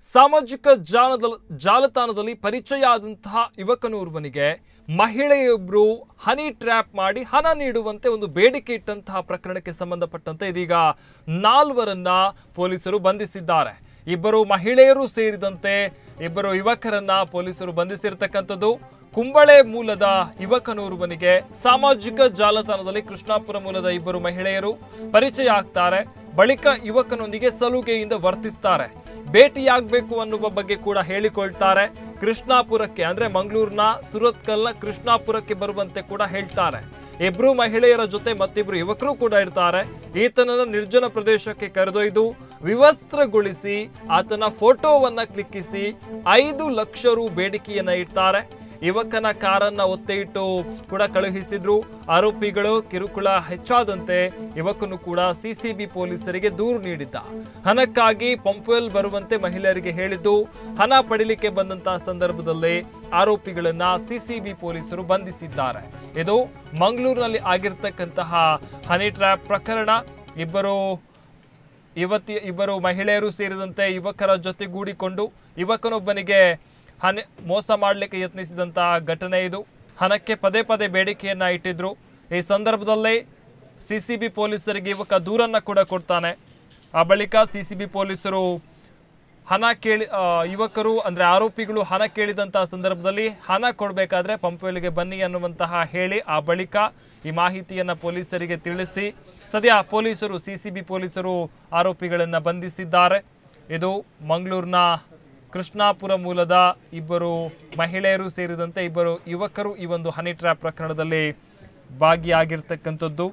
ಸಾಮಾಜಿಕ ಜಾಲದ ಜಾಲತಾಣದಲ್ಲಿ ಪರಿಚಯ ಆದಂತಹ ಯುವಕನೋರ್ವನಿಗೆ ಮಹಿಳೆಯೊಬ್ಬರು ಹನಿ ಟ್ರ್ಯಾಪ್ ಮಾಡಿ ಹಣ ನೀಡುವಂತೆ ಒಂದು ಬೇಡಿಕೆ ಇಟ್ಟಂತಹ ಪ್ರಕರಣಕ್ಕೆ ಸಂಬಂಧಪಟ್ಟಂತೆ ಇದೀಗ ನಾಲ್ವರನ್ನ ಪೊಲೀಸರು ಬಂಧಿಸಿದ್ದಾರೆ ಇಬ್ಬರು ಮಹಿಳೆಯರು ಸೇರಿದಂತೆ ಇಬ್ಬರು ಯುವಕರನ್ನ ಪೊಲೀಸರು ಬಂಧಿಸಿರ್ತಕ್ಕಂಥದ್ದು ಕುಂಬಳೆ ಮೂಲದ ಯುವಕನೋರ್ವನಿಗೆ ಸಾಮಾಜಿಕ ಜಾಲತಾಣದಲ್ಲಿ ಕೃಷ್ಣಾಪುರ ಮೂಲದ ಇಬ್ಬರು ಮಹಿಳೆಯರು ಪರಿಚಯ ಆಗ್ತಾರೆ ಬಳಿಕ ಯುವಕನೊಂದಿಗೆ ಸಲುಗೆಯಿಂದ ವರ್ತಿಸ್ತಾರೆ ಭೇಟಿಯಾಗಬೇಕು ಅನ್ನುವ ಬಗ್ಗೆ ಕೂಡ ಹೇಳಿಕೊಳ್ತಾರೆ ಕೃಷ್ಣಾಪುರಕ್ಕೆ ಅಂದ್ರೆ ಮಂಗಳೂರಿನ ಸುರತ್ಕಲ್ನ ಕೃಷ್ಣಾಪುರಕ್ಕೆ ಬರುವಂತೆ ಕೂಡ ಹೇಳ್ತಾರೆ ಇಬ್ರು ಮಹಿಳೆಯರ ಜೊತೆ ಮತ್ತಿಬ್ರು ಯುವಕರು ಕೂಡ ಇರ್ತಾರೆ ಈತನನ್ನ ನಿರ್ಜನ ಪ್ರದೇಶಕ್ಕೆ ಕರೆದೊಯ್ದು ವಿವಸ್ತ್ರಗೊಳಿಸಿ ಆತನ ಫೋಟೋವನ್ನ ಕ್ಲಿಕ್ಕಿಸಿ ಐದು ಲಕ್ಷ ರು ಬೇಡಿಕೆಯನ್ನ ಇಡ್ತಾರೆ ಯುವಕನ ಕಾರನ್ನ ಒತ್ತೆ ಇಟ್ಟು ಕೂಡ ಕಳುಹಿಸಿದ್ರು ಆರೋಪಿಗಳು ಕಿರುಕುಳ ಹೆಚ್ಚಾದಂತೆ ಯುವಕನು ಕೂಡ ಸಿಸಿಬಿ ಪೊಲೀಸರಿಗೆ ದೂರು ನೀಡಿದ್ದ ಹಣಕ್ಕಾಗಿ ಪಂಪ್ವೆಲ್ ಬರುವಂತೆ ಮಹಿಳೆಯರಿಗೆ ಹೇಳಿದ್ದು ಹಣ ಪಡಿಲಿಕ್ಕೆ ಬಂದಂತಹ ಸಂದರ್ಭದಲ್ಲಿ ಆರೋಪಿಗಳನ್ನ ಸಿಸಿಬಿ ಪೊಲೀಸರು ಬಂಧಿಸಿದ್ದಾರೆ ಇದು ಮಂಗಳೂರಿನಲ್ಲಿ ಆಗಿರ್ತಕ್ಕಂತಹ ಹನಿ ಟ್ರ್ಯಾಪ್ ಪ್ರಕರಣ ಇಬ್ಬರು ಯುವತಿ ಇಬ್ಬರು ಮಹಿಳೆಯರು ಸೇರಿದಂತೆ ಯುವಕರ ಜೊತೆಗೂಡಿಕೊಂಡು ಯುವಕನೊಬ್ಬನಿಗೆ ಹನಿ ಮೋಸ ಮಾಡಲಿಕ್ಕೆ ಯತ್ನಿಸಿದಂತಹ ಘಟನೆ ಇದು ಹಣಕ್ಕೆ ಪದೇ ಪದೇ ಬೇಡಿಕೆಯನ್ನ ಇಟ್ಟಿದ್ರು ಈ ಸಂದರ್ಭದಲ್ಲೇ ಸಿ ಸಿ ಬಿ ಪೊಲೀಸರಿಗೆ ಯುವಕ ದೂರನ್ನ ಕೂಡ ಕೊಡ್ತಾನೆ ಆ ಬಳಿಕ ಸಿ ಸಿ ಬಿ ಪೊಲೀಸರು ಹಣ ಕೇಳಿ ಆ, ಯುವಕರು ಅಂದರೆ ಆರೋಪಿಗಳು ಹಣ ಕೇಳಿದಂತಹ ಸಂದರ್ಭದಲ್ಲಿ ಹಣ ಕೊಡಬೇಕಾದ್ರೆ ಪಂಪವೆಲ್ಗೆ ಬನ್ನಿ ಅನ್ನುವಂತಹ ಹೇಳಿ ಆ ಬಳಿಕ ಈ ಮಾಹಿತಿಯನ್ನು ಪೊಲೀಸರಿಗೆ ತಿಳಿಸಿ ಸದ್ಯ ಪೊಲೀಸರು ಸಿ ಸಿ ಬಿ ಪೊಲೀಸರು ಆರೋಪಿಗಳನ್ನು ಬಂಧಿಸಿದ್ದಾರೆ ಇದು ಮಂಗಳೂರಿನ ಕೃಷ್ಣಾಪುರ ಮೂಲದ ಇಬ್ಬರು ಮಹಿಳೆಯರು ಸೇರಿದಂತೆ ಇಬ್ಬರು ಯುವಕರು ಈ ಒಂದು ಹನಿ ಟ್ರ್ಯಾಪ್ ಪ್ರಕರಣದಲ್ಲಿ ಭಾಗಿಯಾಗಿರ್ತಕ್ಕಂಥದ್ದು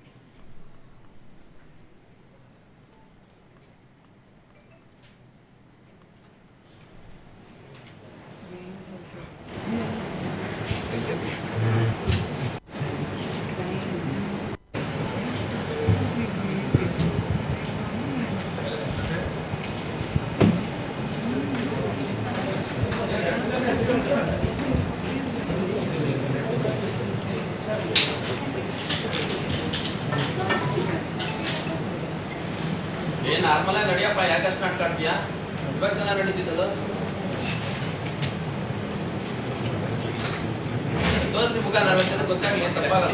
ಏ ನಾರ್ಮಲ್ ಆಗಿ ನಡಿಯಪ್ಪ ಯಾಕಷ್ಟು ನಾಟ್ಕಾಡ್ತೀಯಾ ಇವಾಗ ಚೆನ್ನಾಗಿ ನಡೀತಿದ್ದದು ತೋರಿಸಿ ಮುಖ ನಲ್ವತ್ತೈದು ಗೊತ್ತಾಗಲಿ ಏನ್ ತಪ್ಪಾಗಲ್ಲ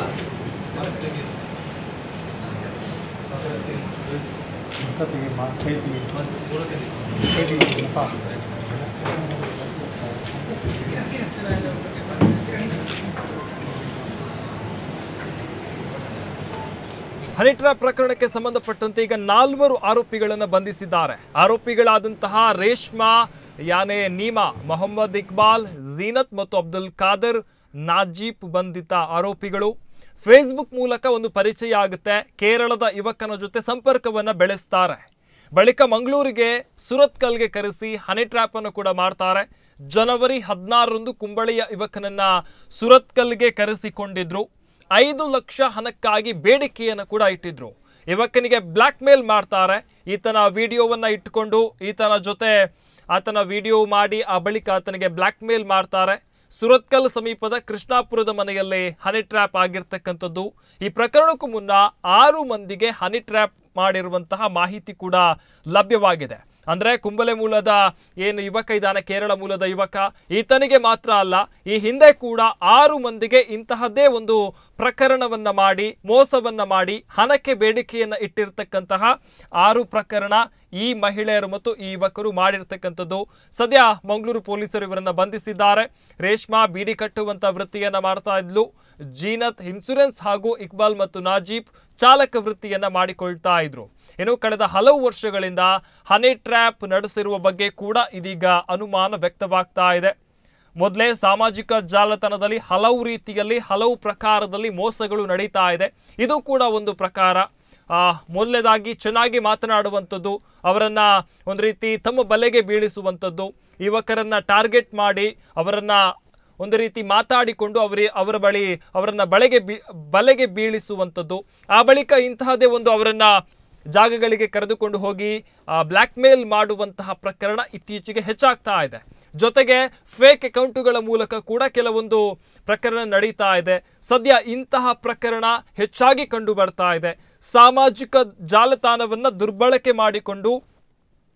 ಹನಿ ಟ್ರ್ಯಾಪ್ ಪ್ರಕರಣಕ್ಕೆ ಸಂಬಂಧಪಟ್ಟಂತೆ ಈಗ ನಾಲ್ವರು ಆರೋಪಿಗಳನ್ನು ಬಂಧಿಸಿದ್ದಾರೆ ಆರೋಪಿಗಳಾದಂತಹ ರೇಷ್ಮಾ ಯಾನೆ ನೀಮಾ ಮೊಹಮ್ಮದ್ ಇಕ್ಬಾಲ್ ಜೀನತ್ ಮತ್ತು ಅಬ್ದುಲ್ ಖಾದರ್ ನಾಜೀಪ್ ಬಂಧಿತ ಆರೋಪಿಗಳು ಫೇಸ್ಬುಕ್ ಮೂಲಕ ಒಂದು ಪರಿಚಯ ಆಗುತ್ತೆ ಕೇರಳದ ಯುವಕನ ಜೊತೆ ಸಂಪರ್ಕವನ್ನ ಬೆಳೆಸ್ತಾರೆ ಬಳಿಕ ಮಂಗಳೂರಿಗೆ ಸುರತ್ಕಲ್ಗೆ ಕರೆಸಿ ಹನಿ ಟ್ರ್ಯಾಪ್ ಅನ್ನು ಕೂಡ ಮಾಡ್ತಾರೆ ಜನವರಿ ಹದಿನಾರರಂದು ಕುಂಬಳೆಯ ಯುವಕನನ್ನ ಸುರತ್ಕಲ್ಗೆ ಕರೆಸಿಕೊಂಡಿದ್ರು ಐದು ಲಕ್ಷ ಹಣಕ್ಕಾಗಿ ಬೇಡಿಕೆಯನ್ನು ಕೂಡ ಇಟ್ಟಿದ್ರು ಯುವಕನಿಗೆ ಬ್ಲ್ಯಾಕ್ ಮೇಲ್ ಮಾಡ್ತಾರೆ ಈತನ ವಿಡಿಯೋವನ್ನ ಇಟ್ಟುಕೊಂಡು ಈತನ ಜೊತೆ ಆತನ ವಿಡಿಯೋ ಮಾಡಿ ಆ ಬಳಿಕ ಆತನಿಗೆ ಬ್ಲ್ಯಾಕ್ ಮೇಲ್ ಮಾಡ್ತಾರೆ ಸುರತ್ಕಲ್ ಸಮೀಪದ ಕೃಷ್ಣಾಪುರದ ಮನೆಯಲ್ಲಿ ಹನಿ ಟ್ರ್ಯಾಪ್ ಆಗಿರ್ತಕ್ಕಂಥದ್ದು ಈ ಪ್ರಕರಣಕ್ಕೂ ಮುನ್ನ ಆರು ಮಂದಿಗೆ ಹನಿ ಟ್ರ್ಯಾಪ್ ಮಾಡಿರುವಂತಹ ಮಾಹಿತಿ ಕೂಡ ಲಭ್ಯವಾಗಿದೆ ಅಂದ್ರೆ ಕುಂಬಲೆ ಮೂಲದ ಏನು ಯುವಕ ಇದ್ದಾನೆ ಕೇರಳ ಮೂಲದ ಯುವಕ ಈತನಿಗೆ ಮಾತ್ರ ಅಲ್ಲ ಈ ಹಿಂದೆ ಕೂಡ ಆರು ಮಂದಿಗೆ ಇಂತಹದ್ದೇ ಒಂದು ಪ್ರಕರಣವನ್ನ ಮಾಡಿ ಮೋಸವನ್ನ ಮಾಡಿ ಹಣಕ್ಕೆ ಬೇಡಿಕೆಯನ್ನ ಇಟ್ಟಿರ್ತಕ್ಕಂತಹ ಆರು ಪ್ರಕರಣ ಈ ಮಹಿಳೆಯರು ಮತ್ತು ಈ ಯುವಕರು ಮಾಡಿರ್ತಕ್ಕಂಥದ್ದು ಸದ್ಯ ಮಂಗಳೂರು ಪೊಲೀಸರು ಇವರನ್ನ ಬಂಧಿಸಿದ್ದಾರೆ ರೇಷ್ಮಾ ಬೀಡಿ ಕಟ್ಟುವಂತ ವೃತ್ತಿಯನ್ನ ಮಾಡ್ತಾ ಇದ್ಲು ಜೀನತ್ ಇನ್ಸೂರೆನ್ಸ್ ಹಾಗೂ ಇಕ್ಬಾಲ್ ಮತ್ತು ನಾಜೀಬ್ ಚಾಲಕ ವೃತ್ತಿಯನ್ನ ಮಾಡಿಕೊಳ್ತಾ ಇದ್ರು ಇನ್ನು ಕಳೆದ ಹಲವು ವರ್ಷಗಳಿಂದ ಹನಿ ಟ್ರ್ಯಾಪ್ ನಡೆಸಿರುವ ಬಗ್ಗೆ ಕೂಡ ಇದೀಗ ಅನುಮಾನ ವ್ಯಕ್ತವಾಗ್ತಾ ಇದೆ ಮೊದಲೇ ಸಾಮಾಜಿಕ ಜಾಲತಾಣದಲ್ಲಿ ಹಲವು ರೀತಿಯಲ್ಲಿ ಹಲವು ಪ್ರಕಾರದಲ್ಲಿ ಮೋಸಗಳು ನಡೀತಾ ಇದೆ ಇದು ಕೂಡ ಒಂದು ಪ್ರಕಾರ ಆ, ಮೊದಲನೇದಾಗಿ ಚೆನ್ನಾಗಿ ಮಾತನಾಡುವಂಥದ್ದು ಅವರನ್ನ ಒಂದು ರೀತಿ ತಮ್ಮ ಬಲೆಗೆ ಬೀಳಿಸುವಂಥದ್ದು ಯುವಕರನ್ನ ಟಾರ್ಗೆಟ್ ಮಾಡಿ ಅವರನ್ನ ಒಂದು ರೀತಿ ಮಾತಾಡಿಕೊಂಡು ಅವರೇ ಅವರ ಬಳಿ ಅವರನ್ನ ಬಳೆಗೆ ಬೀ ಬಲೆಗೆ ಬೀಳಿಸುವಂಥದ್ದು ಆ ಬಳಿಕ ಇಂತಹದೇ ಒಂದು ಅವರನ್ನ ಜಾಗಗಳಿಗೆ ಕರೆದುಕೊಂಡು ಹೋಗಿ ಬ್ಲ್ಯಾಕ್ ಮೇಲ್ ಮಾಡುವಂತಹ ಪ್ರಕರಣ ಇತ್ತೀಚೆಗೆ ಹೆಚ್ಚಾಗ್ತಾ ಇದೆ ಜೊತೆಗೆ ಫೇಕ್ ಅಕೌಂಟುಗಳ ಮೂಲಕ ಕೂಡ ಕೆಲವೊಂದು ಪ್ರಕರಣ ನಡೀತಾ ಇದೆ ಸದ್ಯ ಇಂತಹ ಪ್ರಕರಣ ಹೆಚ್ಚಾಗಿ ಕಂಡು ಬರ್ತಾ ಇದೆ ಸಾಮಾಜಿಕ ಜಾಲತಾಣವನ್ನು ದುರ್ಬಳಕೆ ಮಾಡಿಕೊಂಡು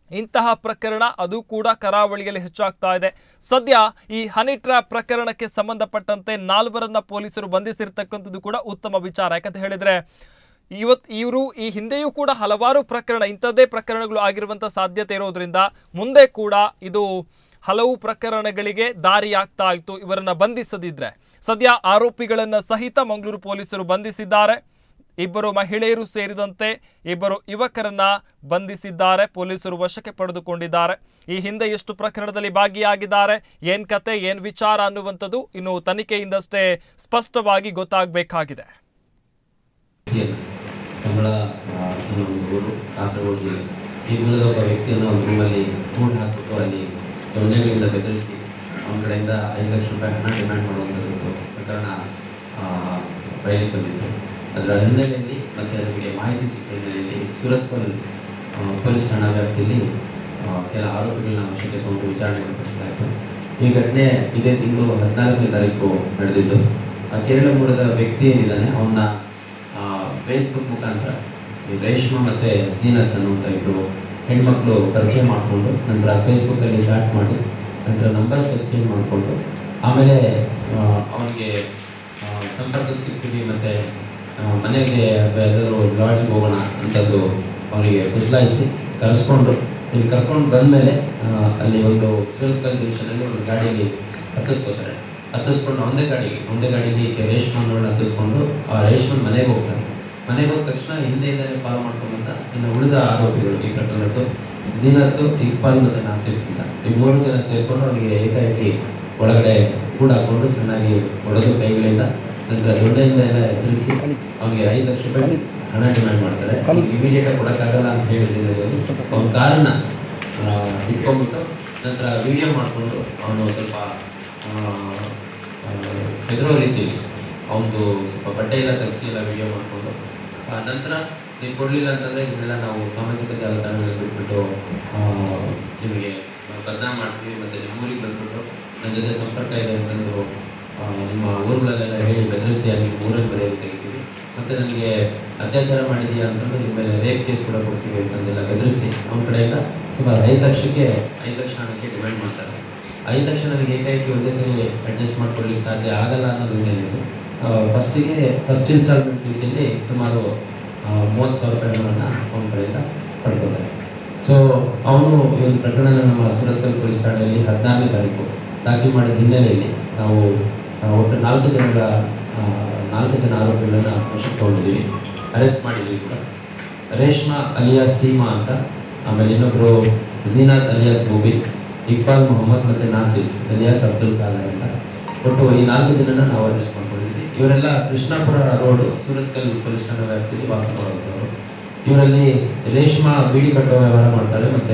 ಇಂತಹ ಪ್ರಕರಣ ಅದು ಕೂಡ ಕರಾವಳಿಯಲ್ಲಿ ಹೆಚ್ಚಾಗ್ತಾ ಇದೆ ಸದ್ಯ ಈ ಹನಿ ಟ್ರ್ಯಾಪ್ ಪ್ರಕರಣಕ್ಕೆ ಸಂಬಂಧಪಟ್ಟಂತೆ ನಾಲ್ವರನ್ನ ಪೊಲೀಸರು ಬಂಧಿಸಿರ್ತಕ್ಕಂಥದ್ದು ಕೂಡ ಉತ್ತಮ ವಿಚಾರ ಯಾಕಂತ ಹೇಳಿದ್ರೆ ಇವತ್ತು ಇವರು ಈ ಹಿಂದೆಯೂ ಕೂಡ ಹಲವಾರು ಪ್ರಕರಣ ಇಂಥದ್ದೇ ಪ್ರಕರಣಗಳು ಆಗಿರುವಂಥ ಸಾಧ್ಯತೆ ಇರೋದ್ರಿಂದ ಮುಂದೆ ಕೂಡ ಇದು ಹಲವು ಪ್ರಕರಣಗಳಿಗೆ ದಾರಿಯಾಗ್ತಾ ಇತ್ತು ಇವರನ್ನ ಬಂಧಿಸದಿದ್ರೆ ಸದ್ಯ ಆರೋಪಿಗಳನ್ನ ಸಹಿತ ಮಂಗಳೂರು ಪೊಲೀಸರು ಬಂಧಿಸಿದ್ದಾರೆ ಇಬ್ಬರು ಮಹಿಳೆಯರು ಸೇರಿದಂತೆ ಇಬ್ಬರು ಯುವಕರನ್ನ ಬಂಧಿಸಿದ್ದಾರೆ ಪೊಲೀಸರು ವಶಕ್ಕೆ ಪಡೆದುಕೊಂಡಿದ್ದಾರೆ ಈ ಹಿಂದೆ ಎಷ್ಟು ಪ್ರಕರಣದಲ್ಲಿ ಭಾಗಿಯಾಗಿದ್ದಾರೆ ಏನ್ ಕತೆ ಏನ್ ವಿಚಾರ ಅನ್ನುವಂಥದ್ದು ಇನ್ನು ತನಿಖೆಯಿಂದಷ್ಟೇ ಸ್ಪಷ್ಟವಾಗಿ ಗೊತ್ತಾಗಬೇಕಾಗಿದೆ ವ್ಯಕ್ತಿಯನ್ನು ಕಮಲ ಆ, ಅನ್ನೋ ಒಂದು ಊರು ಕಾಸರಗೋಡು ಜಿಲ್ಲೆ ಈ ಮೂಲದ ಒಬ್ಬ ವ್ಯಕ್ತಿಯನ್ನು ಒಂದು ರೂಮಲ್ಲಿ ಹೂಡ್ ಹಾಕ್ಬಿಟ್ಟು ಅಲ್ಲಿ ದೊಣ್ಣೆಗಳಿಂದ ಬೆದರಿಸಿ ಅವನ ಕಡೆಯಿಂದ ಐದು ಲಕ್ಷ ರೂಪಾಯಿ ಹಣ ಡಿಮ್ಯಾಂಡ್ ಮಾಡುವಂಥದ್ದು ಪ್ರಕರಣ ಆ, ಬಯಲಿಗೆ ಬಂದಿತ್ತು ಅದರ ಹಿನ್ನೆಲೆಯಲ್ಲಿ ಮತ್ತು ನಮಗೆ ಮಾಹಿತಿ ಸಿಕ್ಕ ಹಿನ್ನೆಲೆಯಲ್ಲಿ ಸೂರತ್ಕಲ್ ಆ, ಪೊಲೀಸ್ ಠಾಣಾ ವ್ಯಾಪ್ತಿಯಲ್ಲಿ ಆ, ಕೆಲ ಆರೋಪಿಗಳನ್ನ ವಶಕ್ಕೆ ತಗೊಂಡು ವಿಚಾರಣೆ ಒಳಪಡಿಸಲಾಯಿತು ಈ ಘಟನೆ ಇದೇ ತಿಂಗಳು ಹದಿನಾಲ್ಕನೇ ತಾರೀಕು ನಡೆದಿದ್ದು ಆ ಕೇರಳ ಮೂಲದ ವ್ಯಕ್ತಿ ಏನಿದ್ದಾನೆ ಅವನ್ನ ಫೇಸ್ಬುಕ್ ಮುಖಾಂತರ ಈ ರೇಷ್ಮಾ ಮತ್ತು ಜೀನತ್ ಅನ್ನುವಂಥ ಇಬ್ಬರು ಹೆಣ್ಮಕ್ಳು ಪರಿಚಯ ಮಾಡಿಕೊಂಡು ನಂತರ ಫೇಸ್ಬುಕ್ಕಲ್ಲಿ ಚಾಟ್ ಮಾಡಿ ನಂತರ ನಂಬರ್ಸ್ ಎಕ್ಸ್ಚೇಂಜ್ ಮಾಡಿಕೊಂಡು ಆಮೇಲೆ ಆ, ಅವನಿಗೆ ಆ, ಸಂಪರ್ಕಕ್ಕೆ ಸಿಗ್ತೀವಿ ಮತ್ತು ಮನೆಗೆ ಅಥವಾ ಎಲ್ಲರೂ ಲಾಡ್ಜ್ಗೆ ಹೋಗೋಣ ಅಂತದ್ದು ಅವನಿಗೆ ಕುಸಲಾಯಿಸಿ ಕರೆಸ್ಕೊಂಡು ಇಲ್ಲಿ ಕರ್ಕೊಂಡು ಬಂದಮೇಲೆ ಅಲ್ಲಿ ಒಂದು ಸುರತ್ಕಲ್ ಜಂಕ್ಷನಲ್ಲಿ ಒಂದು ಗಾಡಿಯಲ್ಲಿ ಹತ್ತಿಸ್ಕೋತಾರೆ ಹತ್ತಿಸ್ಕೊಂಡು ಒಂದೇ ಗಾಡಿಗೆ ಒಂದೇ ಗಾಡಿಗೆ ಈಕೆ ರೇಷ್ಮಣ್ಣನ ಹತ್ತಿಸ್ಕೊಂಡು ಆ ರೇಷ್ಮನ್ ಮನೆಗೆ ಹೋಗ್ತಾರೆ ಮನೆಗೆ ಹೋದ ತಕ್ಷಣ ಹಿಂದೆಯಿಂದಲೇ ಫಾಲೋ ಮಾಡ್ಕೊಂಬಂದ ಇನ್ನು ಉಳಿದ ಆರೋಪಿಗಳು ಈ ಪ್ರಕರಣದ್ದು ಜೀನತ್ತು ಇಕ್ಬಾಲ್ ಮತ್ತು ನಾಸಿಫ್ ಅಂತ ಈ ಮೂರು ಜನ ಸೇರಿಕೊಂಡು ಅವನಿಗೆ ಏಕಾಏಕಿ ಒಳಗಡೆ ಕೂಡ ಹಾಕೊಂಡು ಚೆನ್ನಾಗಿ ಹೊಡೆದು ಕೈಗಳಿಂದ ನಂತರ ದೊಡ್ಡೆಯಿಂದ ಎಲ್ಲ ಎದುರಿಸಿ ಅವನಿಗೆ ಐದು ಲಕ್ಷ ರೂಪಾಯಿ ಹಣ ಡಿಮ್ಯಾಂಡ್ ಮಾಡ್ತಾರೆ ಇಮಿಡಿಯೇಟ್ ಆಗಿ ಕೊಡೋಕ್ಕಾಗಲ್ಲ ಅಂತ ಹೇಳಿದ್ದೀನಿ ಅವನ ಕಾರನ್ನ ಆ, ಇಟ್ಕೊಂಡ್ಬಿಟ್ಟು ನಂತರ ವಿಡಿಯೋ ಮಾಡಿಕೊಂಡು ಅವನು ಸ್ವಲ್ಪ ಹೆದರೋ ರೀತಿಯಲ್ಲಿ ಅವನದು ಸ್ವಲ್ಪ ಬಟ್ಟೆ ಎಲ್ಲ ತೆಗೆಸಿ ಎಲ್ಲ ವಿಡಿಯೋ ಮಾಡಿಕೊಂಡು ನಂತರ ನೀವು ಕೊಡಲಿಲ್ಲ ಅಂತಂದರೆ ಇದನ್ನೆಲ್ಲ ನಾವು ಸಾಮಾಜಿಕ ಜಾಲತಾಣಗಳಲ್ಲಿ ಬಿಟ್ಬಿಟ್ಟು ಆ, ನಿಮಗೆ ಬದನಾಮ್ ಮಾಡ್ತೀವಿ ಮತ್ತು ನಿಮ್ಮ ಊರಿಗೆ ಬಂದ್ಬಿಟ್ಟು ನನ್ನ ಜೊತೆ ಸಂಪರ್ಕ ಇದೆ ಅಂತಂದು ಆ, ನಿಮ್ಮ ಊರುಗಳಲ್ಲೆಲ್ಲ ಹೇಳಿ ಬೆದರಿಸಿ ಅಲ್ಲಿ ಊರಲ್ಲಿ ಬರೆಯೋದು ತೆಗಿತೀವಿ ಮತ್ತು ನನಗೆ ಅತ್ಯಾಚಾರ ಮಾಡಿದೀಯಾ ಅಂತಂದು ನಿಮ್ಮ ಮೇಲೆ ರೇಪ್ ಕೇಸ್ ಕೂಡ ಕೊಡ್ತೀವಿ ಅಂತಂದೆಲ್ಲ ಬೆದರಿಸಿ ಅವನ ಕಡೆಯಿಂದ ಸುಮಾರು ಐದು ಲಕ್ಷಕ್ಕೆ ಐದು ಲಕ್ಷ ಹಣಕ್ಕೆ ಡಿಮ್ಯಾಂಡ್ ಮಾಡ್ತಾರೆ ಐದು ಲಕ್ಷ ನನಗೆ ಏಕಾಏಕಿ ಒಂದೇ ಸರಿ ಅಡ್ಜಸ್ಟ್ ಮಾಡ್ಕೊಡ್ಲಿಕ್ಕೆ ಸಾಧ್ಯ ಆಗಲ್ಲ ಅನ್ನೋದು ಹಿನ್ನೆಲೆಯಲ್ಲಿ ಫಸ್ಟಿಗೆ ಫಸ್ಟ್ ಇನ್ಸ್ಟಾಲ್ಮೆಂಟ್ ರೀತಿಯಲ್ಲಿ ಸುಮಾರು ಆ, ಮೂವತ್ತು ಸಾವಿರ ರೂಪಾಯಿ ಹಣವನ್ನು ಅವನ ಕಡೆಯಿಂದ ಪಡ್ಕೋತಾರೆ ಸೊ ಅವನು ಈ ಒಂದು ಪ್ರಕರಣ ನಮ್ಮ ಸುರತ್ಕಲ್ ಪೊಲೀಸ್ ಠಾಣೆಯಲ್ಲಿ ಹದಿನಾರನೇ ತಾರೀಕು ದಾಖಲು ಮಾಡಿದ ಹಿನ್ನೆಲೆಯಲ್ಲಿ ನಾವು ಆ, ಒಟ್ಟು ನಾಲ್ಕು ಜನರ ಆ, ನಾಲ್ಕು ಜನ ಆರೋಪಿಗಳನ್ನು ವಶಕ್ಕೆ ತಗೊಂಡಿದ್ದೀವಿ ಅರೆಸ್ಟ್ ಮಾಡಿದ್ದೀವಿ ಕೂಡ ರೇಷ್ಮಾ ಅಲಿಯಾಸ್ ಸೀಮಾ ಅಂತ ಆಮೇಲೆ ಇನ್ನೊಬ್ಬರು ಝೀನಾತ್ ಅಲಿಯಾಸ್ ಮುಬಿನ್ ಇಕ್ಬಾಲ್ ಮೊಹಮ್ಮದ್ ಮತ್ತು ನಾಸಿರ್ ಅಲಿಯಾಸ್ ಅಬ್ದುಲ್ ಖಾದರ್ ಅಂತ ಒಟ್ಟು ಈ ನಾಲ್ಕು ಜನನ ನಾವು ಅರೆಸ್ಟ್ ಮಾಡ್ಕೊಂಡಿದ್ದೀವಿ ಇವರೆಲ್ಲ ಕೃಷ್ಣಾಪುರ ರೋಡ್ ಸೂರತ್ಕಲ್ ಪೊಲೀಸ್ ಠಾಣಾ ವ್ಯಾಪ್ತಿಯಲ್ಲಿ ವಾಸ ಮಾಡುವಂಥವ್ರು ಇವರಲ್ಲಿ ರೇಷ್ಮಾ ಬೀಡಿ ಕಟ್ಟುವ ವ್ಯವಹಾರ ಮಾಡ್ತಾರೆ ಮತ್ತೆ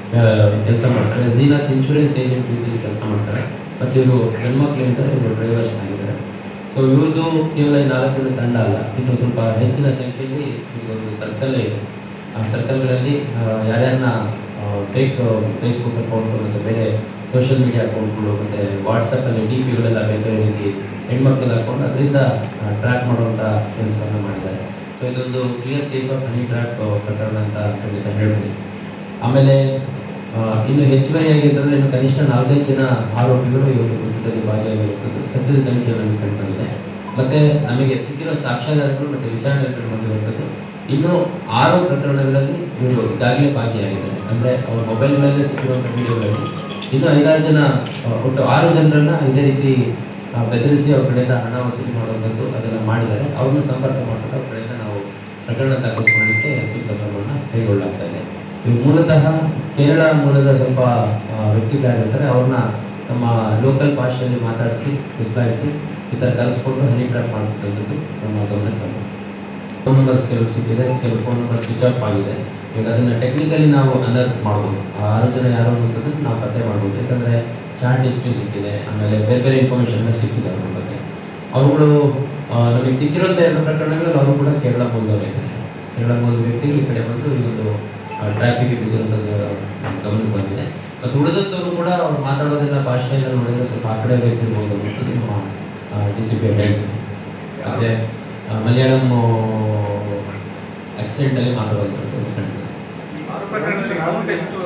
ಕೆಲಸ ಮಾಡ್ತಾರೆ ಝೀನಾತ್ ಇನ್ಶೂರೆನ್ಸ್ ಏಜೆಂಟ್ ರೀತಿಯಲ್ಲಿ ಕೆಲಸ ಮಾಡ್ತಾರೆ ಮತ್ತು ಇವರು ಹೆಣ್ಮಕ್ಳು ಇರ್ತಾರೆ ಇವರು ಡ್ರೈವರ್ಸ್ ಆಗಿದ್ದಾರೆ ಸೊ ಇವ್ರದ್ದು ಕೇವಲ ಈ ನಾಲ್ಕು ಜನ ತಂಡ ಅಲ್ಲ ಇನ್ನು ಸ್ವಲ್ಪ ಹೆಚ್ಚಿನ ಸಂಖ್ಯೆಯಲ್ಲಿ ಇದೊಂದು ಸರ್ಕಲ್ಲೇ ಇದೆ ಆ ಸರ್ಕಲ್ಗಳಲ್ಲಿ ಯಾರ್ಯಾರನ್ನ ಫೇಕ್ ಫೇಸ್ಬುಕ್ ಅಕೌಂಟು ಮತ್ತು ಬೇರೆ ಸೋಷಿಯಲ್ ಮೀಡಿಯಾ ಅಕೌಂಟ್ಗಳು ಮತ್ತು ವಾಟ್ಸಪ್ಪಲ್ಲಿ ಡಿ ಪಿಗಳೆಲ್ಲ ಬೇರೆ ಬೇರೆ ರೀತಿ ಹೆಣ್ಮಕ್ಳೆಲ್ಲ ಹಾಕೊಂಡು ಅದರಿಂದ ಟ್ರ್ಯಾಕ್ ಮಾಡುವಂಥ ಕೆಲಸವನ್ನು ಮಾಡಿದ್ದಾರೆ ಸೊ ಇದೊಂದು clear case of honey trap ಪ್ರಕರಣ ಅಂತ ಖಂಡಿತ ಹೇಳ್ಬೋದು ಆಮೇಲೆ ಆ, ಇನ್ನು ಹೆಚ್ಚುವರಿಯಾಗಿ ಅಂತಂದರೆ ಇನ್ನು ಕನಿಷ್ಠ ನಾಲ್ಕೈದು ಜನ ಆರೋಪಿಗಳು ಈ ಒಂದು ಕೃತ್ಯದಲ್ಲಿ ಭಾಗಿಯಾಗಿರುತ್ತದೆ ಸದ್ಯದ ತನಿಖೆ ನಮಗೆ ಕಂಡು ಬಂದಿದೆ ಮತ್ತು ನಮಗೆ ಸಿಕ್ಕಿರೋ ಸಾಕ್ಷ್ಯಾಧಾರಗಳು ಮತ್ತು ವಿಚಾರಣೆ ಕಂಡು ಬಂದಿರುವಂಥದ್ದು ಇನ್ನು ಆರು ಪ್ರಕರಣಗಳಲ್ಲಿ ಇವರು ಈಗಾಗಲೇ ಭಾಗಿಯಾಗಿದ್ದಾರೆ ಅಂದರೆ ಅವ್ರ ಮೊಬೈಲ್ಗಳಲ್ಲೇ ಸಿಕ್ಕಿರುವಂಥ ವಿಡಿಯೋಗಳಲ್ಲಿ ಇನ್ನು ಐದಾರು ಜನ ಆ, ಒಟ್ಟು ಆರು ಜನರನ್ನ ಇದೇ ರೀತಿ ಆ, ಬೆದರಿಸಿ ಅವ್ರ ಕಡೆಯಿಂದ ಹಣ ವಸೂಲಿ ಮಾಡುವಂಥದ್ದು ಅದೆಲ್ಲ ಮಾಡಿದ್ದಾರೆ ಅವ್ರನ್ನ ಸಂಪರ್ಕ ಮಾಡಿಕೊಂಡು ಅವ್ರ ಕಡೆಯಿಂದ ನಾವು ಪ್ರಕರಣ ದಾಖಲಿಸ್ಕೊಳ್ಳಲಿಕ್ಕೆ ಸೂಕ್ತ ಕ್ರಮವನ್ನು ಕೈಗೊಳ್ಳಲಾಗ್ತಾ ಇದೆ ಇವು ಮೂಲತಃ ಕೇರಳ ಮೂಲದ ಸ್ವಲ್ಪ ಆ, ವ್ಯಕ್ತಿಗಳಾಗಿರ್ತಾರೆ ಅವ್ರನ್ನ ನಮ್ಮ ಲೋಕಲ್ ಭಾಷೆಯಲ್ಲಿ ಮಾತಾಡಿಸಿ ಕುಸ್ಲಾಯಿಸಿ ಈ ಥರ ಕರೆಸ್ಕೊಂಡು ಹನಿ ಟ್ರ್ಯಾಪ್ ಮಾಡುವಂಥದ್ದು ನಮ್ಮ ಗಮನಕ್ಕೆ ಬಂದಿದೆ ಫೋನ್ ನಂಬರ್ಸ್ ಕೆಲವು ಸಿಕ್ಕಿದೆ ಕೆಲವು ಫೋನ್ ನಂಬರ್ ಸ್ವಿಚ್ ಆಫ್ ಆಗಿದೆ ಈಗ ಅದನ್ನು ಟೆಕ್ನಿಕಲಿ ನಾವು ಅನರ್ತ್ ಮಾಡ್ಬೋದು ಆ ಆರು ಜನ ಯಾರು ಅನ್ನೋಂಥದ್ದನ್ನು ನಾವು ಪತ್ತೆ ಮಾಡ್ಬೋದು ಯಾಕಂದರೆ ಚಾಟ್ ಹಿಸ್ಟ್ರಿ ಸಿಕ್ಕಿದೆ ಆಮೇಲೆ ಬೇರೆ ಬೇರೆ ಇನ್ಫಾರ್ಮೇಷನ್ ಸಿಕ್ಕಿದೆ ಅವ್ರ ಬಗ್ಗೆ ಅವುಗಳು ಆ, ನಮಗೆ ಸಿಕ್ಕಿರುವಂಥ ಎರಡು ಪ್ರಕರಣಗಳಲ್ಲಿ ಅವರು ಕೂಡ ಕೇರಳ ಮೂಲದವರೇ ಇದ್ದಾರೆ ಕೇರಳ ಮೂಲದ ವ್ಯಕ್ತಿಗಳು ಈ ಕಡೆ ಬಂದು ಈ ಒಂದು ಟ್ರಾಫಿಕ್ಗೆ ಬಿದ್ದಿರುವಂಥದ್ದು ನಮ್ಮ ಗಮನಕ್ಕೆ ಬಂದಿದೆ ಮತ್ತು ಉಳಿದಂಥವ್ರು ಕೂಡ ಅವ್ರು ಮಾತಾಡೋದೆಲ್ಲ ಭಾಷೆಯಿಂದ ನೋಡಿದ್ರೆ ಸ್ವಲ್ಪ ಆ ಕಡೆ ಇರ್ತಿರ್ಬೋದು ಅನ್ನೋದು ನಮ್ಮ ಡಿ ಸಿ ಪಿ ಅವ್ರು ಹೇಳ್ತಾರೆ ಮತ್ತು ಮಲಯಾಳಂ ಆಕ್ಸೆಂಟಲ್ಲಿ ಮಾತಾಡೋದು ಆರು ಪ್ರಕರಣದಲ್ಲಿ ಅಮೌಂಟ್ ಎಷ್ಟು